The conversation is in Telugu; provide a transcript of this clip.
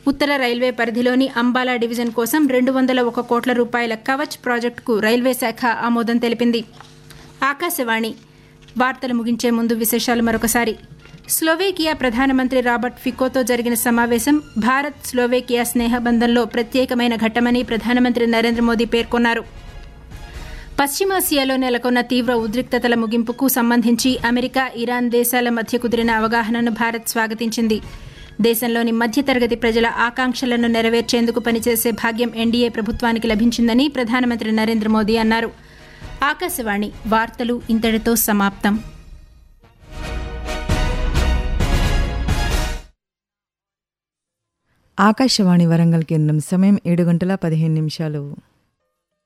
ఉత్తర రైల్వే పరిధిలోని అంబాలా డివిజన్ కోసం రెండు వందల ఒక కోట్ల రూపాయల కవచ్ ప్రాజెక్టుకు రైల్వే శాఖ ఆమోదం తెలిపింది ఆకాశవాణి వార్తలు ముగించే ముందు విశేషాలు మరొకసారి స్లోవేకియా ప్రధానమంత్రి రాబర్ట్ ఫికోతో జరిగిన సమావేశం భారత్ స్లోవేకియా స్నేహబంధంలో ప్రత్యేకమైన ఘట్టమని ప్రధానమంత్రి నరేంద్ర మోదీ పేర్కొన్నారు పశ్చిమాసియాలో నెలకొన్న తీవ్ర ఉద్రిక్తతల ముగింపుకు సంబంధించి అమెరికా ఇరాన్ దేశాల మధ్య కుదిరిన అవగాహనను భారత్ స్వాగతించింది దేశంలోని మధ్యతరగతి ప్రజల ఆకాంక్షలను నెరవేర్చేందుకు పనిచేసే భాగ్యం ఎన్డీఏ ప్రభుత్వానికి లభించిందని ప్రధానమంత్రి నరేంద్ర మోదీ అన్నారు ఆకాశవాణి వార్తలు ఇంతటితో సమాప్తం ఆకాశవాణి వరంగల్ కేంద్రం సమయం ఏడు గంటల పదిహేను నిమిషాలు